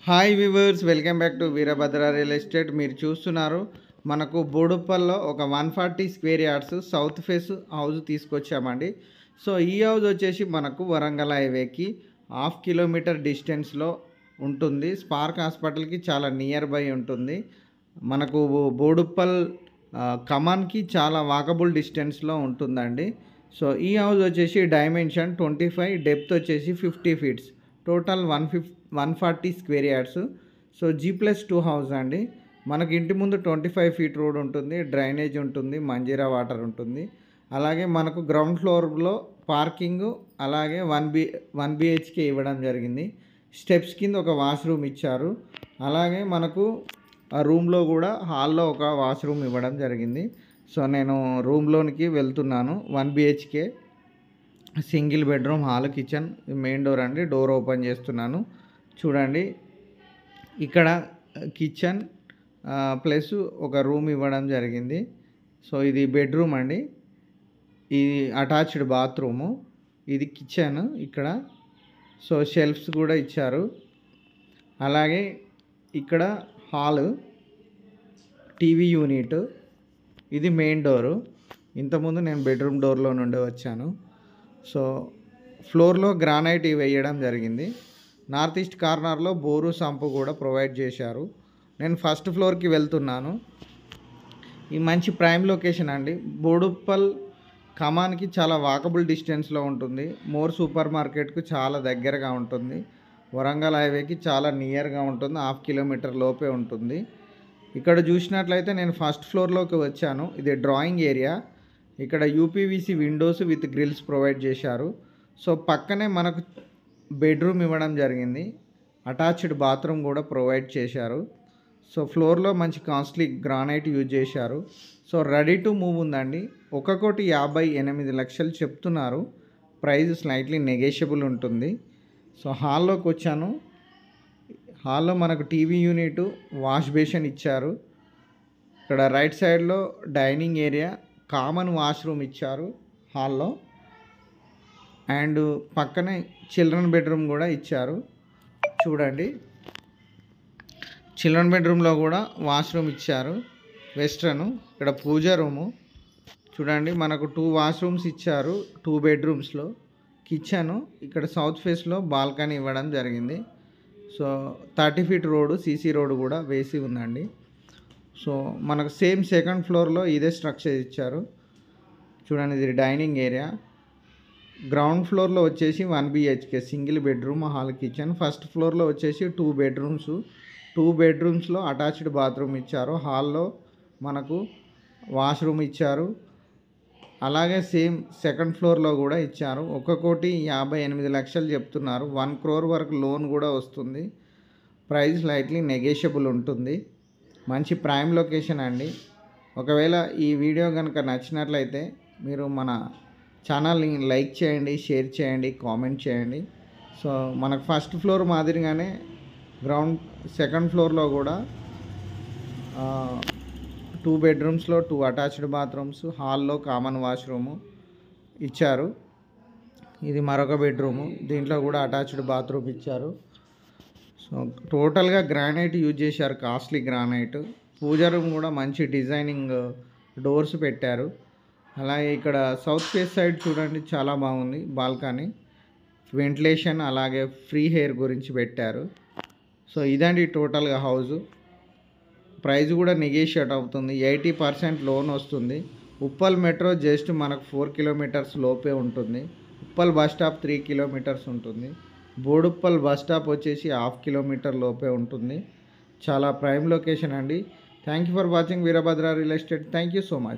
hi viewers welcome back to Veerabhadra real estate మీరు చూస్తున్నారు మనకు బోడుప్పల్లో ఒక one forty square yards south face house తీసుకొచ్చామండి సో ఈ హౌస్ వచ్చేసి మనకు వరంగల్ హైవేకి హాఫ్ కిలోమీటర్ డిస్టెన్స్లో ఉంటుంది స్పార్క్ హాస్పిటల్కి చాలా నియర్ బై ఉంటుంది మనకు బోడుప్పల్ ఆ, కమాన్కి చాలా వాకబుల్ డిస్టెన్స్లో ఉంటుందండి సో ఈ హౌస్ వచ్చేసి డైమెన్షన్ ట్వంటీ ఫైవ్ డెప్త్ వచ్చేసి fifty feets total one fif one forty square yards so G plus two house అండి మనకి ఇంటి ముందు ట్వంటీ ఫైవ్ ఫీట్ రోడ్ ఉంటుంది డ్రైనేజ్ ఉంటుంది మంజీరా వాటర్ ఉంటుంది అలాగే మనకు గ్రౌండ్ ఫ్లోర్లో పార్కింగ్ అలాగే వన్ బి వన్ బిహెచ్కే ఇవ్వడం జరిగింది స్టెప్స్ కింద ఒక వాష్రూమ్ ఇచ్చారు అలాగే మనకు ఆ రూమ్లో కూడా హాల్లో ఒక వాష్రూమ్ ఇవ్వడం జరిగింది సో నేను రూమ్లోనికి వెళ్తున్నాను one BHK single bedroom hall kitchen main door అండి డోర్ ఓపెన్ చేస్తున్నాను చూడండి ఇక్కడ కిచెన్ ప్లస్ ఒక రూమ్ ఇవ్వడం జరిగింది సో ఇది బెడ్రూమ్ అండి ఇది అటాచ్డ్ బాత్రూము ఇది కిచెన్ ఇక్కడ సో షెల్ఫ్స్ కూడా ఇచ్చారు అలాగే ఇక్కడ హాల్ టీవీ యూనిట్ ఇది మెయిన్ డోరు ఇంతకుముందు నేను బెడ్రూమ్ డోర్లో నుండి వచ్చాను సో ఫ్లోర్లో గ్రానైట్ వేయడం జరిగింది నార్త్ ఈస్ట్ కార్నర్లో బోరు సంపు కూడా ప్రొవైడ్ చేశారు నేను ఫస్ట్ ఫ్లోర్కి వెళ్తున్నాను ఈ మంచి ప్రైమ్ లొకేషన్ అండి బోడుప్పల్ కమాన్కి చాలా వాకబుల్ డిస్టెన్స్లో ఉంటుంది మోర్ సూపర్ మార్కెట్కు చాలా దగ్గరగా ఉంటుంది వరంగల్ హైవేకి చాలా నియర్గా ఉంటుంది హాఫ్ కిలోమీటర్ లోపే ఉంటుంది ఇక్కడ చూసినట్లయితే నేను ఫస్ట్ ఫ్లోర్లోకి వచ్చాను ఇది డ్రాయింగ్ ఏరియా ఇక్కడ UPVC windows with grills provide చేశారు సో పక్కనే మనకు బెడ్రూమ్ ఇవ్వడం జరిగింది అటాచ్డ్ బాత్రూమ్ కూడా ప్రొవైడ్ చేశారు సో ఫ్లోర్లో మంచి కాస్ట్లీ గ్రానైట్ యూజ్ చేశారు సో రెడీ టు మూవ్ ఉందండి ఒక కోటి యాభై ఎనిమిది లక్షలు చెప్తున్నారు ప్రైస్ స్లైట్లీ నెగేషియబుల్ ఉంటుంది సో హాల్లోకి వచ్చాను హాల్లో మనకు టీవీ యూనిట్ వాష్ బేసిన్ ఇచ్చారు ఇక్కడ రైట్ సైడ్లో డైనింగ్ ఏరియా కామన్ వాష్రూమ్ ఇచ్చారు హాల్లో అండ్ పక్కనే చిల్డ్రన్ బెడ్రూమ్ కూడా ఇచ్చారు చూడండి చిల్డ్రన్ బెడ్రూమ్లో కూడా వాష్రూమ్ ఇచ్చారు వెస్ట్రన్ ఇక్కడ పూజ రూము చూడండి మనకు టూ వాష్రూమ్స్ ఇచ్చారు టూ బెడ్రూమ్స్లో కిచెను ఇక్కడ సౌత్ ఫేస్లో బాల్కనీ ఇవ్వడం జరిగింది so thirty feet road CC road కూడా వేసి ఉందండి సో మనకు సేమ్ సెకండ్ ఫ్లోర్లో ఇదే స్ట్రక్చర్ ఇచ్చారు చూడండి ఇది డైనింగ్ ఏరియా గ్రౌండ్ ఫ్లోర్లో వచ్చేసి one BHK single bedroom hall kitchen first ఫ్లోర్లో వచ్చేసి టూ బెడ్రూమ్స్ టూ బెడ్రూమ్స్లో అటాచ్డ్ బాత్రూమ్ ఇచ్చారు హాల్లో మనకు వాష్రూమ్ ఇచ్చారు అలాగే సేమ్ సెకండ్ ఫ్లోర్లో కూడా ఇచ్చారు ఒక కోటి యాభై ఎనిమిది లక్షలు చెప్తున్నారు వన్ క్రోర్ వరకు లోన్ కూడా వస్తుంది ప్రైస్ లైట్లీ నెగేషియబుల్ ఉంటుంది మంచి ప్రైమ్ లొకేషన్ అండి ఒకవేళ ఈ వీడియో కనుక నచ్చినట్లయితే మీరు మన ఛానల్ని లైక్ చేయండి షేర్ చేయండి కామెంట్ చేయండి సో మనకు ఫస్ట్ ఫ్లోర్ మాదిరిగానే గ్రౌండ్ సెకండ్ ఫ్లోర్లో కూడా టూ బెడ్రూమ్స్లో టూ అటాచ్డ్ బాత్రూమ్స్ హాల్లో కామన్ వాష్రూము ఇచ్చారు ఇది మరొక బెడ్రూము దీంట్లో కూడా అటాచ్డ్ బాత్రూమ్ ఇచ్చారు సో టోటల్గా గ్రానైట్ యూజ్ చేశారు కాస్ట్లీ గ్రానైట్ పూజ రూమ్ కూడా మంచి డిజైనింగ్ డోర్స్ పెట్టారు అలాగే ఇక్కడ సౌత్ ఫేస్ సైడ్ చూడండి చాలా బాగుంది బాల్కనీ వెంటిలేషన్ అలాగే ఫ్రీ హెయిర్ గురించి పెట్టారు సో ఇదండి టోటల్గా హౌజు ప్రైస్ కూడా నెగోషియేట్ అవుతుంది ఎయిటీ పర్సెంట్ లోన్ వస్తుంది ఉప్పల్ మెట్రో జస్ట్ మనకు ఫోర్ కిలోమీటర్స్ లోపే ఉంటుంది Uppal bus stop three kilometers ఉంటుంది బోడుప్పల్ బస్ స్టాప్ వచ్చేసి హాఫ్ కిలోమీటర్ లోపే ఉంటుంది చాలా ప్రైమ్ లొకేషన్ అండి thank you for watching Veerabhadra real estate thank you so much